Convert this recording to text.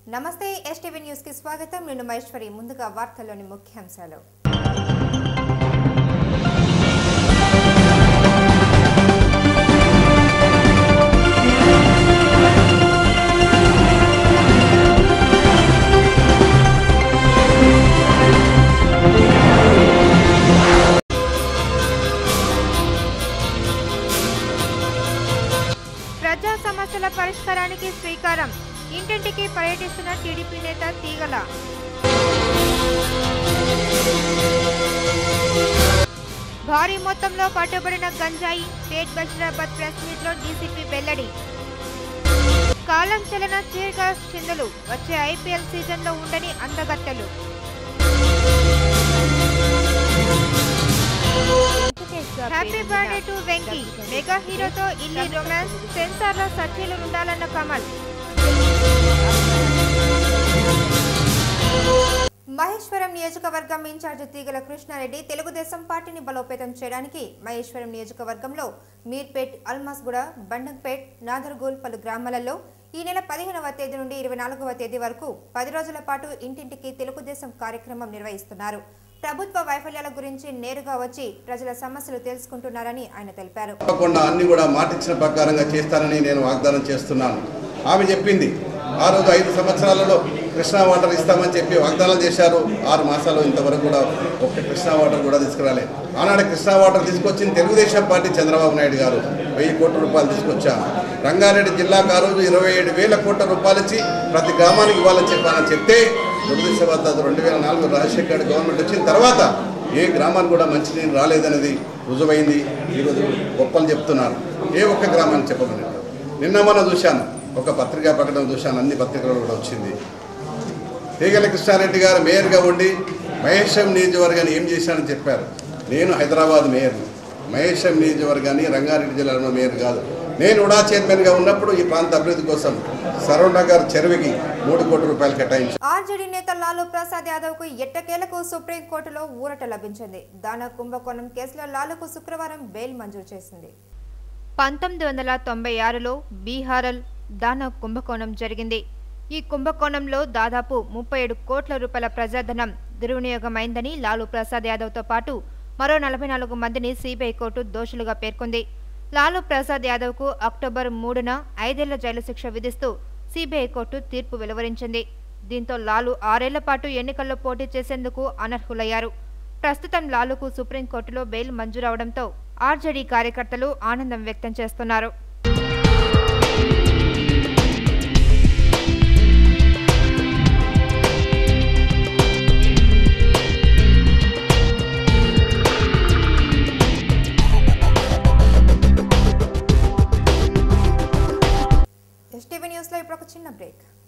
నమస్తే STV news కి స్వాగతం నేను మహేశ్వరి ముందుగా వార్తల్లోని ముఖ్యాంశాలు ప్రజా సమస్యల పరిష్కారానికి శ్రీకారం ఇంటింటికి పర్యటిస్తున్న టీడీపీ నేత తీగల భారీ మొత్తంలో పట్టుబడిన గంజాయి పేట్ బషీరాబాద్ ప్రెస్ మీట్ లో డీసీపీ వెల్లడి కాలం చలన చీరగా చిందులు వచ్చే ఐపీఎల్ సీజన్ లో ఉండని అందగత్తెలు happy birthday to Venky mega హీరోతో ఇల్లి రొమాన్స్ సెన్సార్ లో సఖీలు ఉండాలన్న కమల్ మహేశ్వరం నియోజకవర్గం ఇన్ఛార్జి తీగల కృష్ణారెడ్డి తెలుగుదేశం పార్టీని బలోపేతం చేయడానికి మహేశ్వరం నియోజకవర్గంలో మీర్పేట్ అల్మాస్గూడ బండంపేట్ నాదర్గోల్ పలు గ్రామాలలో ఈ నెల పదిహేనవ తేదీ నుండి ఇరవై నాలుగవ తేదీ వరకు పది రోజుల పాటు ఇంటింటికి తెలుగుదేశం కార్యక్రమం నిర్వహిస్తున్నారు ప్రభుత్వ వైఫల్యాల గురించి నేరుగా వచ్చి ప్రజల సమస్యలు తెలుసుకుంటున్నారని ఆయన తెలిపారు తప్పకుండా అన్ని కూడా మాటిచ్చిన ప్రకారంగా చేస్తానని నేను వాగ్దానం చేస్తున్నాను ఆమె చెప్పింది ఆ రోజు ఐదు సంవత్సరాలలో కృష్ణా వాటర్ ఇస్తామని చెప్పి వాగ్దానం చేశారు ఆరు మాసాలు ఇంతవరకు కూడా ఒక్క కృష్ణా వాటర్ కూడా తీసుకురాలే ఆనాడు కృష్ణా వాటర్ తీసుకొచ్చింది తెలుగుదేశం పార్టీ చంద్రబాబు నాయుడు గారు వెయ్యి కోట్ల రూపాయలు తీసుకొచ్చాము రంగారెడ్డి జిల్లాకు ఆ రోజు ఇరవై ఏడు వేల కోట్ల రూపాయలు ఇచ్చి ప్రతి గ్రామానికి ఇవ్వాలని చెప్పానని చెప్తే దురదృష్ట వద్ద రెండు వేల నాలుగు రాజశేఖర్ గవర్నమెంట్ వచ్చిన తర్వాత ఏ గ్రామానికి కూడా మంచినీరు రాలేదనేది రుజువైంది ఈరోజు గొప్పలు చెప్తున్నారు ఏ ఒక్క గ్రామానికి చెప్పమని నిన్న మొన్న చూశాను ఒక పత్రికా ప్రకటన చూశాను అన్ని పత్రికలు కూడా వచ్చింది తీగల కృష్ణారెడ్డి గారు మేయర్గా ఉండి మహేశం నియోజకవర్గాన్ని ఏం చేశానని చెప్పారు నేను హైదరాబాద్ మేయర్ని మహేశం నియోజకవర్గాన్ని రంగారెడ్డి జిల్లాలో మేయర్ కాదు నేను ఉడా చైర్మన్గా ఉన్నప్పుడు ఈ ప్రాంత అభివృద్ధి కోసం సరౌండ్ నగర్ చెరువుకి మూడు కోట్ల రూపాయలు కేటాయించాను ఆర్జేడీ నేత లాలూ ప్రసాద్ యాదవ్ కు ఎట్టకేలకు సుప్రీంకోర్టులో ఊరట లభించింది దానా కుంభకోణం కేసులో లాలూకు శుక్రవారం బెయిల్ మంజూరు చేసింది పంతొమ్మిది వందల తొంభై ఆరులో బీహారల్ దాన కుంభకోణం జరిగింది ఈ కుంభకోణంలో దాదాపు ముప్పై ఏడు కోట్ల రూపాయల ప్రజాధనం దుర్వినియోగమైందని లాలూ ప్రసాద్ యాదవ్తో పాటు మరో నలభై నాలుగు మందిని సిబిఐ కోర్టు దోషులుగా పేర్కొంది లాలూ ప్రసాద్ యాదవ్కు అక్టోబర్ మూడున ఐదేళ్ల జైలు శిక్ష విధిస్తూ సిబిఐ కోర్టు తీర్పు వెలువరించింది దీంతో లాలూ ఆరేళ్ల పాటు ఎన్నికల్లో పోటీ చేసేందుకు అనర్హులయ్యారు ప్రస్తుతం లాలుకు సుప్రీంకోర్టులో బెయిల్ మంజూరవడంతో ఆర్జేడీ కార్యకర్తలు ఆనందం వ్యక్తం చేస్తున్నారు ఎస్టీవీ న్యూస్ లో ఇప్పుడు ఒక చిన్న బ్రేక్